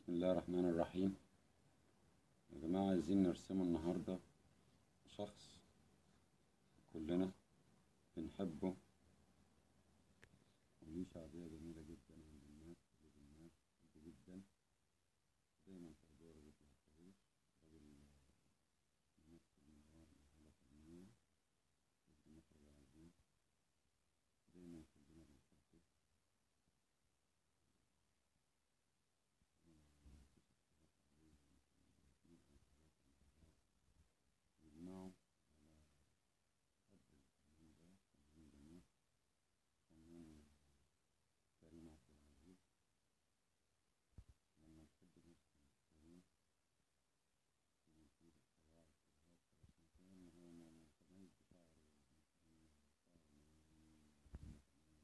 بسم الله الرحمن الرحيم يا جماعة عايزين نرسمه النهاردة شخص كلنا بنحبه وليه شعبية جميلة جدا عند الناس عند الناس بحبه جدا دايما في أدواره بيطلع كويس راجل ممثل من هو مرحلة فنية ابن مخرج عظيم دايما كلنا بنحبه يجمعوا على قدر الفنان ده فنان جميل فنان كريم عبد العزيز لما نحب ناس ممثلين ونشيل القواعد كلها فعشان كده إن هو متميز بشعره مثلا شعره معين مثلا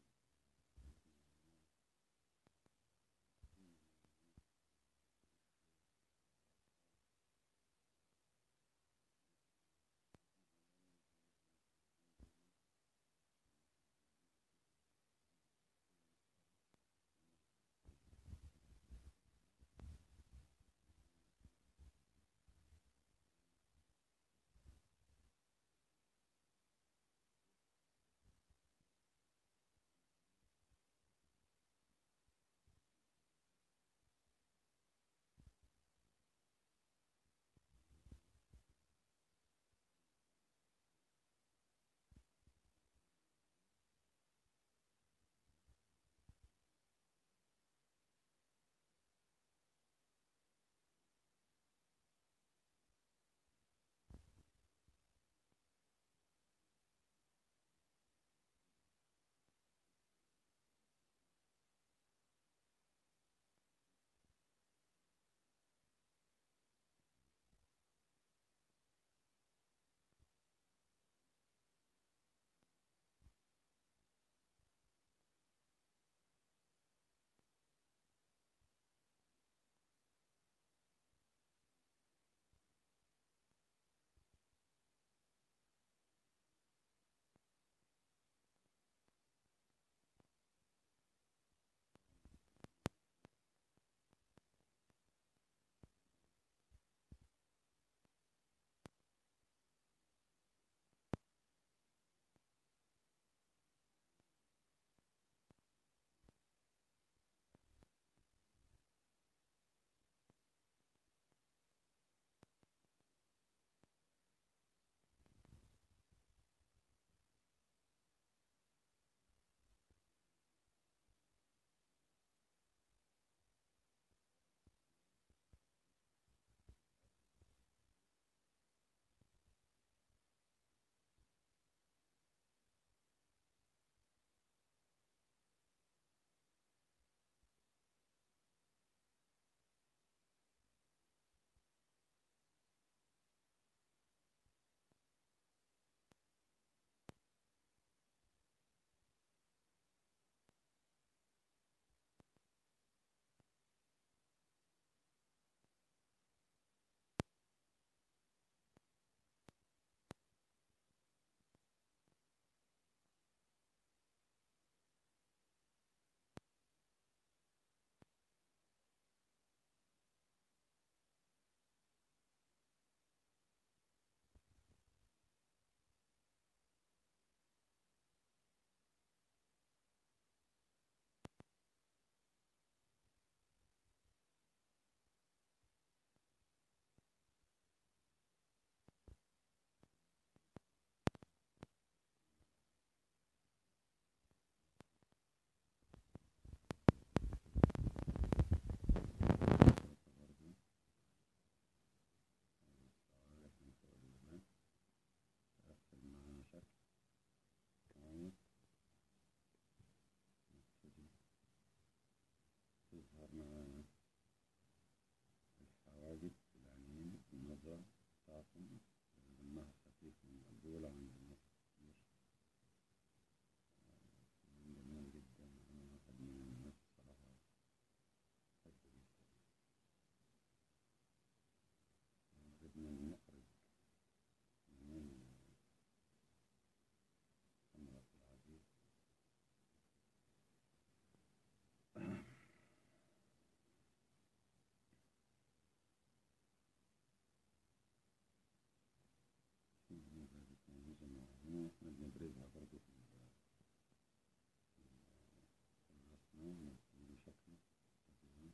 قفل معانا شكل كويس نبتدي تظهر معانا الحواجب في العينين النظرة بتاعتهم دمها خفيف ومقبولة عند الناس كتير فنان جميل جدا أنا واحد من الناس بصراحة بحبه جدا ابن المخرج جميل محمد عبد العزيز إن إحنا بنبرزها برضو في ال- في الرسمة ونبتدي شكله تمام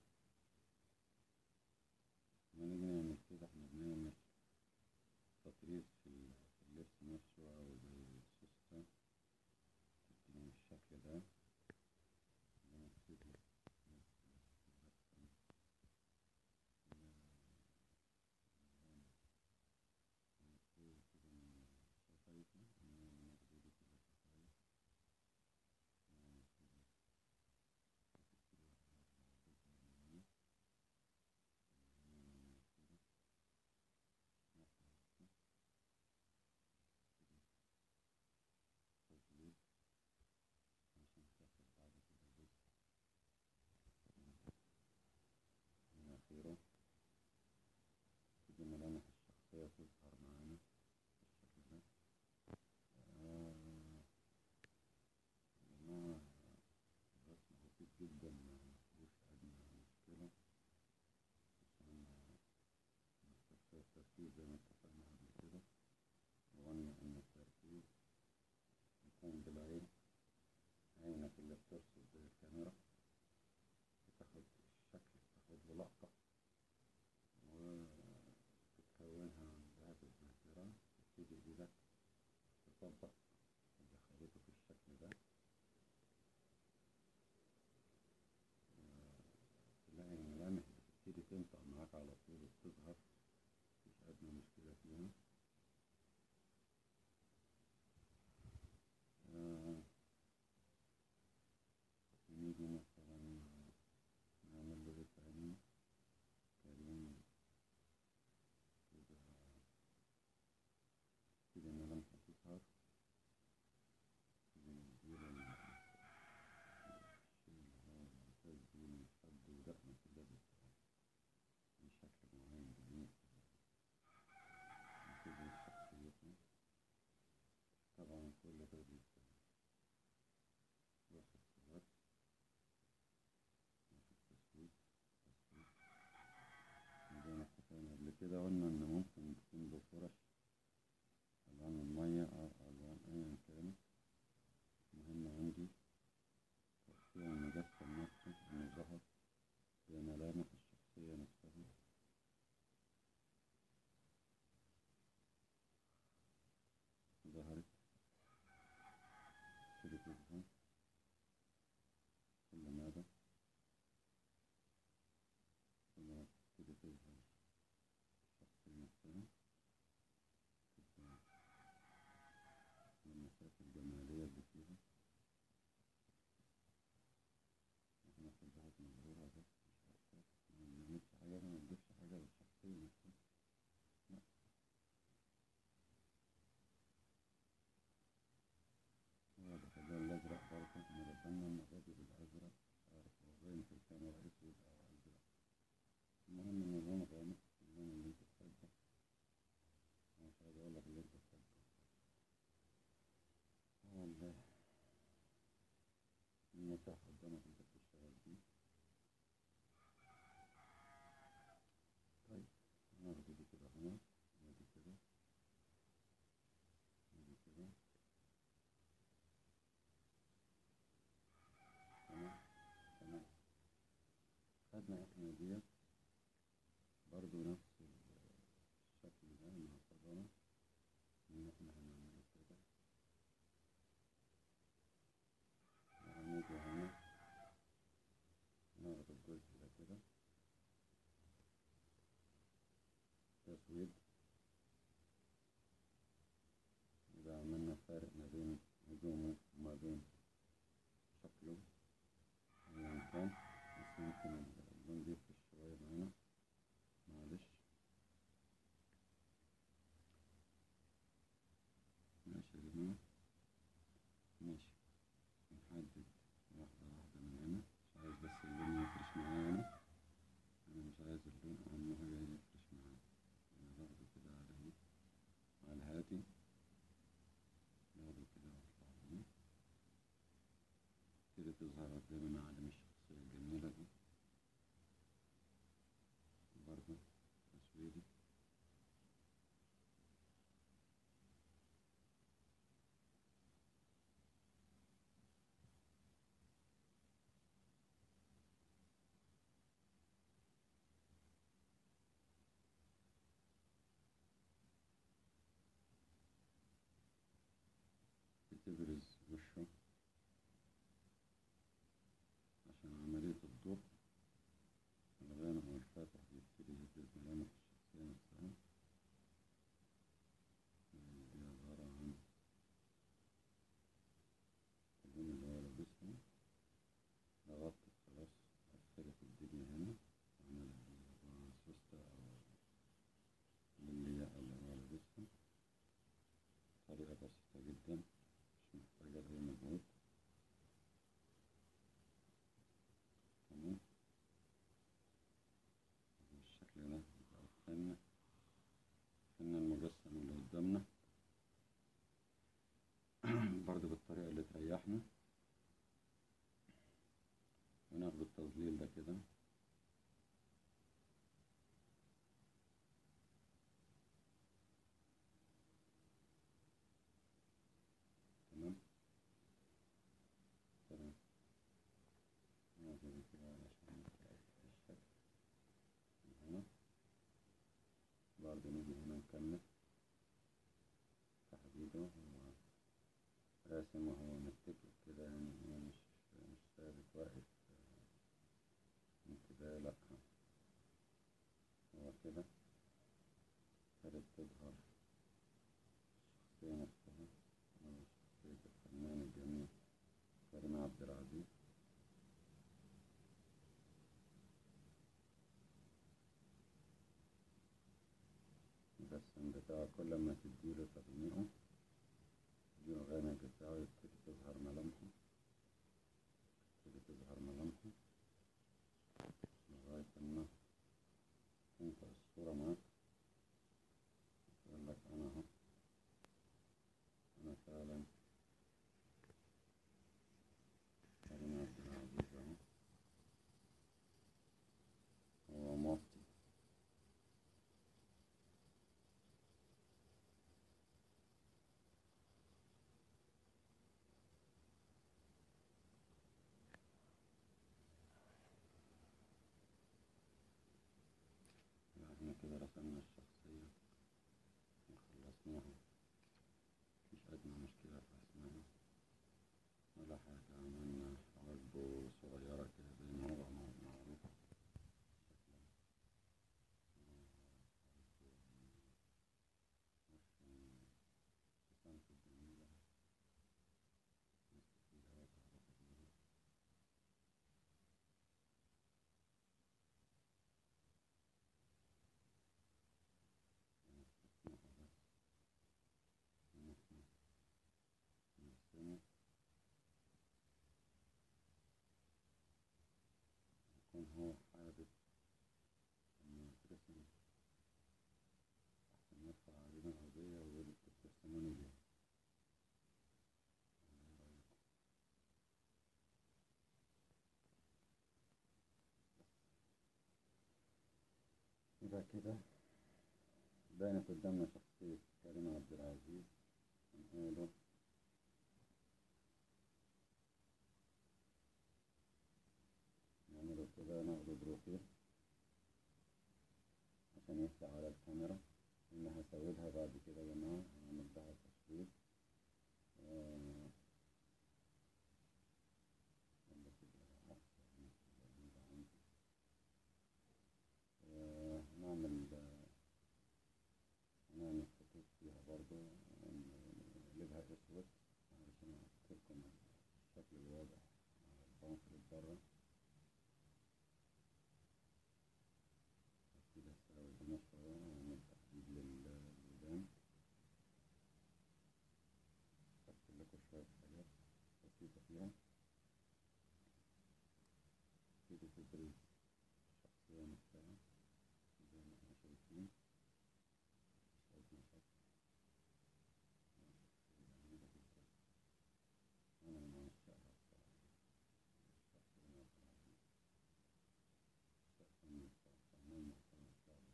لما نيجي نعمل كده إحنا بنعمل تطريز في ال- في اللبس نفسه أو زي السوستة تديني الشكل ده ونبتدي عشان تاخد بعد كده جزء من أخيرا تبقى ملامح الشخصية تظهر معانا بالشكل ده آه، يا جماعة الرسم بسيط جدا ما فيهوش أدنى مشكلة بس أنا محتاج شوية تركيز زي ما اتفقنا قبل كده وقلنا إن التركيز يكون بالعين عينك اللي بترصد زي الكاميرا بتاخد الشكل بتاخد له لقطة وتكونها عن جهاز الذاكرة تبتدي إيدك تطبق اللي خليته في الشكل ده تلاقي الملامح بتبتدي تنطق معاك على طول وبتظهر مفيش أدنى مشكلة فيها آه، نيجي مثلا نعمل له إيه تاني كريم كده كده ملامحه تظهر كده نديله ال- الشيء اللي هو الممتاز بيه من الخد ودقنه كده بيبقى في شكل معين جميل كده شخصيته طبعا كل ده بيبقى واخد صور واخد تصويت تصويت زي ما اتفقنا قبل كده قلنا إن ممكن يكون له فرش ألوان المية أو ألوان أيا كانت المهم عندي تأثير المجسم نفسه إنه ظهر بملامح الشخصية نفسها ظهرت تبتدي تظهر كل ماذا كل ما تبتدي تظهر الشخصية نفسها تبقى المسافة الجمالية اللي فيها احنا في الجهة مظهورة بس مش أكتر ما بنعملش حاجة ما بنضيفش حاجة للشخصية نفسها لا هو الخجال الأزرق برضه احنا بدلنا المرة دي بالأزرق مش عارف هو باين في الكاميرا أسود أو أزرق المهم إن اللون غامق اللون اللي أنت تحبه أنا مش عايز أقول لك اللي أنت تحبه هو ال- المتاح قدامك أنت بتشتغل فيه طيب هناخد دي كده هنا ودي كده ودي كده تمام تمام خدنا احنا ديت برضو نفس ال- الشكل ده مع صدرنا ان احنا هنعمله كده وهنيجي هنا ناخد الجزء ده كده تسويد يبقى عملنا فرق ما بين هجومه وما بين شكله أيا كان بس ممكن اللون دي يفرش شوية معانا معلش ماشي يا جماعة ماشي نحدد واحدة واحدة من هنا مش عايز بس اللون يفرش معايا أنا أنا مش عايز اللون أهم حاجة يفرش معايا أنا باخده كده على إيه على هاتي باخده كده وأطلع هنا تبتدي تظهر قدامي معالم الشخصية الجميلة دي برضه تسويدي كده يبقى السن السن المجسم اللي قدامنا برضه بالطريقة اللي تريحنا وناخد التظليل ده كده تمام تمام نعمل كده علشان نتأكد الشكل من هنا برضه نيجي هنا نكمل تحديده هو راسم وهو متكئ كده يعني هو مش مش ثابت واقف انتباه لأ هو كده ابتدت تظهر الشخصية نفسها أو شخصية الفنان الجميل كريم عبد العزيز الرسم بتاعه كل ما تديله تغميقه تديله الغامق بتاعه يبتدي تظهر ملامحه تبتدي تظهر ملامحه لغاية ما تنطق الصورة معاك يقول لك أنا أهو أنا فعلا كريم عبد العزيز أهو هو موطي احنا كده رسمنا الشخصية وخلصناها مفيش أدنى مشكلة في رسمها ولا حاجة عملنا حواجبه صغيرة كده زي ما هو مع- معروف شكلها ابتسامته الجميلة ناس كتير أوي اتعرفت بيها نسمعها بس ونحن نرسمه يكون هو حابب إنه يترسم أحسن يرفع علينا قضية ويقول بترسموني ليه؟ ولا إيه رأيكم؟ يبقى كده بانت قدامنا شخصية كريم عبد العزيز هنقوله نعمله كده ناخده بروفيل عشان يطلع على الكاميرا أنا هسودها بعد كده يا جماعة هعمل لها تصوير آه، ولا كده عكس يعني كده موجودة عندي. آه، هنعمل آه، هنعمل خطوط فيها برضو نقلبها أسود علشان أعطيكم الشكل الواضح على البنفلت برا كده أسوي هنا شوية وأعمل تحديد لل- للودان أكتب لكم شوية حاجات بسيطة فيها تبتدي تبرز الشخصية نفسها زي ما احنا شايفين شايفنا شكل جميلة جدا أنا من عشاقها بصراحة الشخص كريم عبد العزيز شخص فنان فنان محترم فعلا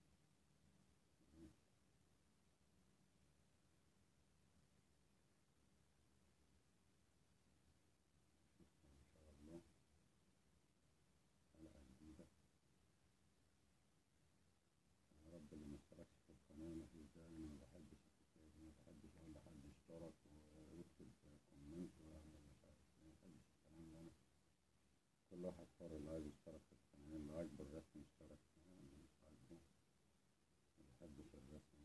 نشوفكم إن شاء الله حلقة جديدة يا رب اللي ما اشتركش في القناة ما فيش داعي أنا ما بحبش الحكاية دي ما بحبش أقول لحد اشترك ويكتب كومنت وأعمل مش عارف إيه ما بحبش الكلام ده أنا كل واحد حر اللي عايز يشترك في القناة اللي عاجبه الرسم يشترك اللي مش عاجبه ما بحبش الرسم